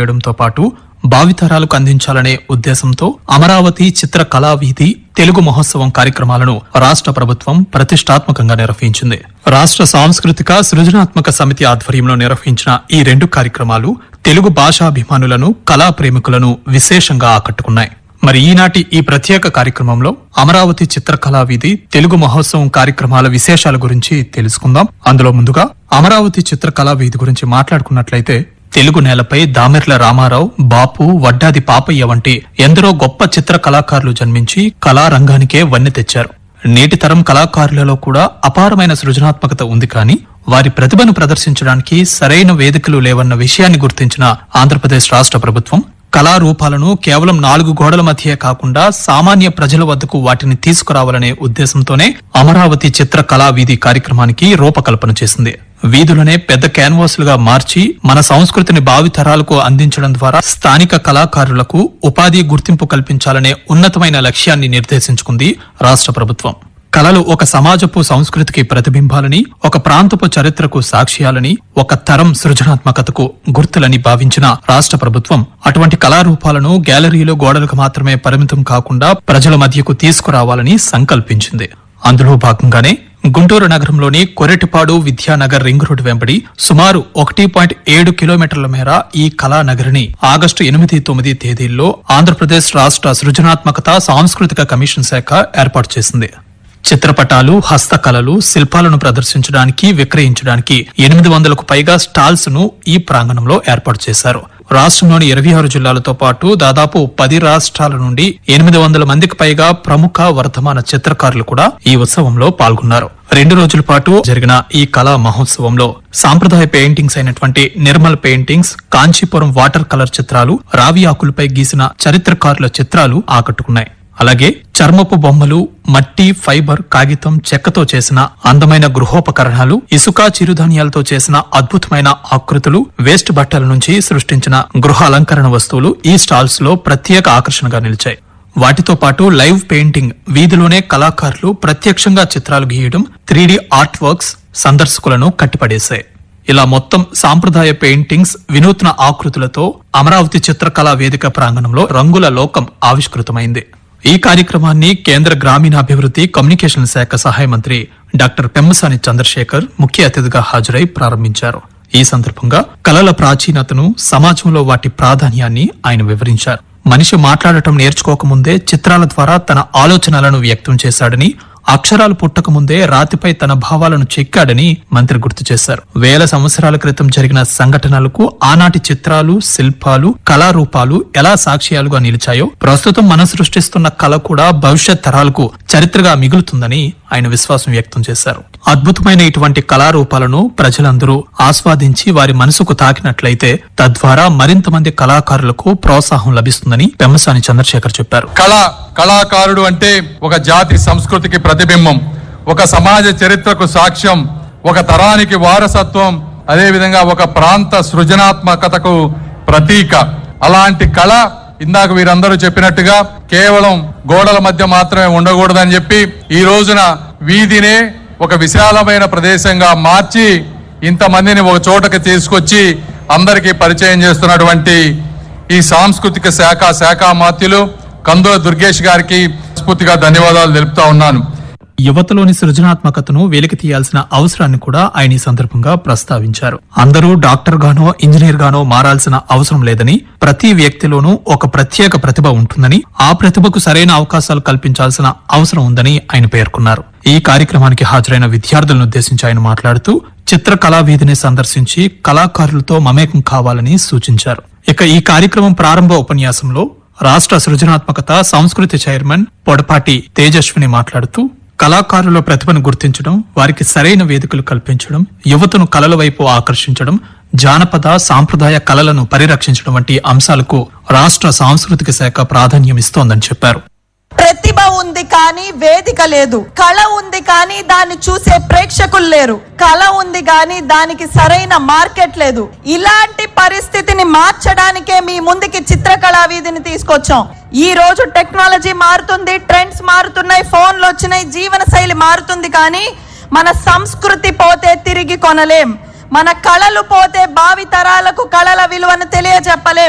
చేయడంతో పాటు భావితరాలకు అందించాలనే ఉద్దేశంతో అమరావతి చిత్ర కళావీధి తెలుగు మహోత్సవం కార్యక్రమాలను రాష్ట్ర ప్రభుత్వం ప్రతిష్టాత్మకంగా నిర్వహించింది రాష్ట్ర సాంస్కృతిక సృజనాత్మక సమితి ఆధ్వర్యంలో నిర్వహించిన ఈ రెండు కార్యక్రమాలు తెలుగు భాషాభిమానులను కళా ప్రేమికులను విశేషంగా ఆకట్టుకున్నాయి మరి ఈనాటి ఈ ప్రత్యేక కార్యక్రమంలో అమరావతి చిత్రకళా వీధి తెలుగు మహోత్సవం కార్యక్రమాల విశేషాల గురించి తెలుసుకుందాం అందులో ముందుగా అమరావతి చిత్రకళా వీధి గురించి మాట్లాడుకున్నట్లయితే తెలుగు నేలపై దామెర్ల రామారావు బాపు వడ్డాది పాపయ్య వంటి ఎందరో గొప్ప చిత్ర కళాకారులు జన్మించి కళారంగానికే వన్నె తెచ్చారు నేటి తరం కళాకారులలో కూడా అపారమైన సృజనాత్మకత ఉంది కానీ వారి ప్రతిభను ప్రదర్శించడానికి సరైన వేదికలు లేవన్న విషయాన్ని గుర్తించిన ఆంధ్రప్రదేశ్ రాష్ట్ర ప్రభుత్వం కళారూపాలను కేవలం నాలుగు గోడల మధ్యే కాకుండా సామాన్య ప్రజల వద్దకు వాటిని తీసుకురావాలనే ఉద్దేశంతోనే అమరావతి చిత్ర కళా వీధి కార్యక్రమానికి రూపకల్పన చేసింది వీధులనే పెద్ద క్యాన్వాసులుగా మార్చి మన సంస్కృతిని భావితరాలకు అందించడం ద్వారా స్థానిక కళాకారులకు ఉపాధి గుర్తింపు కల్పించాలనే ఉన్నతమైన లక్ష్యాన్ని నిర్దేశించుకుంది రాష్ట్ర ప్రభుత్వం కళలు ఒక సమాజపు సంస్కృతికి ప్రతిబింబాలని ఒక ప్రాంతపు చరిత్రకు సాక్ష్యాలని ఒక తరం సృజనాత్మకతకు గుర్తులని భావించిన రాష్ట్ర ప్రభుత్వం అటువంటి కళారూపాలను గ్యాలరీలో గోడలకు మాత్రమే పరిమితం కాకుండా ప్రజల మధ్యకు తీసుకురావాలని సంకల్పించింది అందులో భాగంగానే గుంటూరు నగరంలోని కొరెటిపాడు విద్యానగర్ రింగ్ రోడ్డు వెంబడి సుమారు ఒకటి పాయింట్ ఏడు కిలోమీటర్ల మేర ఈ కళానగరిని ఆగస్టు ఎనిమిది తొమ్మిది తేదీల్లో ఆంధ్రప్రదేశ్ రాష్ట్ర సృజనాత్మకత సాంస్కృతిక కమిషన్ శాఖ ఏర్పాటు చేసింది చిత్రపటాలు హస్తకళలు శిల్పాలను ప్రదర్శించడానికి విక్రయించడానికి ఎనిమిది వందలకు పైగా స్టాల్స్ ను ఈ ప్రాంగణంలో ఏర్పాటు చేశారు రాష్ట్రంలోని ఇరవై ఆరు జిల్లాలతో పాటు దాదాపు పది రాష్ట్రాల నుండి ఎనిమిది వందల మందికి పైగా ప్రముఖ వర్ధమాన చిత్రకారులు కూడా ఈ ఉత్సవంలో పాల్గొన్నారు రెండు రోజుల పాటు జరిగిన ఈ కళా మహోత్సవంలో సాంప్రదాయ పెయింటింగ్స్ అయినటువంటి Nirmal paintings Kanchipuram water colour చిత్రాలు రావి ఆకులపై గీసిన చరిత్రకారుల చిత్రాలు ఆకట్టుకున్నాయి అలాగే చర్మపు బొమ్మలు మట్టి ఫైబర్ కాగితం చెక్కతో చేసిన అందమైన గృహోపకరణాలు ఇసుక చిరుధాన్యాలతో చేసిన అద్భుతమైన ఆకృతులు వేస్ట్ బట్టల నుంచి సృష్టించిన గృహ అలంకరణ వస్తువులు ఈ స్టాల్స్ లో ప్రత్యేక ఆకర్షణగా నిలిచాయి వాటితో పాటు లైవ్ పెయింటింగ్ వీధిలోనే కళాకారులు ప్రత్యక్షంగా చిత్రాలు గీయడం త్రీడీ ఆర్ట్ వర్క్స్ సందర్శకులను కట్టిపడేశాయి ఇలా మొత్తం సాంప్రదాయ పెయింటింగ్స్ వినూత్న ఆకృతులతో అమరావతి చిత్రకళా వేదిక ప్రాంగణంలో రంగుల లోకం ఆవిష్కృతమైంది ఈ కార్యక్రమాన్ని కేంద్ర గ్రామీణాభివృద్ధి కమ్యూనికేషన్ శాఖ సహాయ మంత్రి డాక్టర్ పెమ్మసాని చంద్రశేఖర్ ముఖ్య అతిథిగా హాజరై ప్రారంభించారు ఈ సందర్భంగా కళల ప్రాచీనతను సమాజంలో వాటి ప్రాధాన్యాన్ని ఆయన వివరించారు మనిషి మాట్లాడటం నేర్చుకోకముందే చిత్రాల ద్వారా తన ఆలోచనలను వ్యక్తం చేశాడని అక్షరాలు పుట్టకముందే రాతిపై తన భావాలను చెక్కాడని మంత్రి గుర్తు చేశారు వేల సంవత్సరాల క్రితం జరిగిన సంఘటనలకు ఆనాటి చిత్రాలు శిల్పాలు కళారూపాలు ఎలా సాక్ష్యాలుగా నిలిచాయో ప్రస్తుతం మనం సృష్టిస్తున్న కళ కూడా భవిష్యత్ తరాలకు చరిత్రగా మిగులుతుందని ఆయన విశ్వాసం వ్యక్తం చేశారు అద్భుతమైన ఇటువంటి కళారూపాలను ప్రజలందరూ ఆస్వాదించి వారి మనసుకు తాకినట్లయితే తద్వారా మరింత మంది కళాకారులకు ప్రోత్సాహం లభిస్తుందని పెమ్మసాని చంద్రశేఖర్ చెప్పారు కళ కళాకారుడు అంటే ఒక జాతి సంస్కృతికి ప్రతిబింబం ఒక సమాజ చరిత్రకు సాక్ష్యం ఒక తరానికి వారసత్వం అదేవిధంగా ఒక ప్రాంత సృజనాత్మకతకు ప్రతీక అలాంటి కళ ఇందాక వీరందరూ చెప్పినట్టుగా కేవలం గోడల మధ్య మాత్రమే ఉండకూడదని చెప్పి ఈ రోజున వీధినే ఒక విశాలమైన ప్రదేశంగా మార్చి ఇంతమందిని ఒక చోటకి తీసుకొచ్చి అందరికీ పరిచయం చేస్తున్నటువంటి ఈ సాంస్కృతిక శాఖ శాఖ మాత్యులు కందుల దుర్గేష్ గారికి స్ఫూర్తిగా ధన్యవాదాలు తెలుపుతా ఉన్నాను యువతలోని సృజనాత్మకతను వెలికి తీయాల్సిన అవసరాన్ని కూడా ఆయన ఈ సందర్భంగా ప్రస్తావించారు అందరూ డాక్టర్ గానో ఇంజనీర్ గానో మారాల్సిన అవసరం లేదని ప్రతి వ్యక్తిలోనూ ఒక ప్రత్యేక ప్రతిభ ఉంటుందని ఆ ప్రతిభకు సరైన అవకాశాలు కల్పించాల్సిన అవసరం ఉందని ఆయన పేర్కొన్నారు ఈ కార్యక్రమానికి హాజరైన విద్యార్థులను ఉద్దేశించి ఆయన మాట్లాడుతూ చిత్రకళా వీధిని సందర్శించి కళాకారులతో మమేకం కావాలని సూచించారు ఇక ఈ కార్యక్రమం ప్రారంభ ఉపన్యాసంలో రాష్ట్ర సృజనాత్మకత సంస్కృతి చైర్మన్ పొడపాటి తేజస్విని మాట్లాడుతూ కళాకారుల ప్రతిభను గుర్తించడం వారికి సరైన వేదికలు కల్పించడం యువతను కళల వైపు ఆకర్షించడం జానపద సాంప్రదాయ కళలను పరిరక్షించడం వంటి అంశాలకు రాష్ట్ర సాంస్కృతిక శాఖ ప్రాధాన్యం ఇస్తోందని చెప్పారు ప్రతిభ ఉంది కానీ వేదిక లేదు కళ ఉంది కానీ దాన్ని చూసే ప్రేక్షకులు లేరు కళ ఉంది కానీ దానికి సరైన మార్కెట్ లేదు ఇలాంటి పరిస్థితిని మార్చడానికే మీ ముందుకి చిత్రకళా వీధిని తీసుకొచ్చాం ఈ రోజు టెక్నాలజీ మారుతుంది ట్రెండ్స్ మారుతున్నాయి ఫోన్లు వచ్చినాయి జీవన శైలి మారుతుంది కానీ మన సంస్కృతి పోతే తిరిగి కొనలేం మన కళలు పోతే భావి తరాలకు కళల విలువను తెలియజెప్పలేం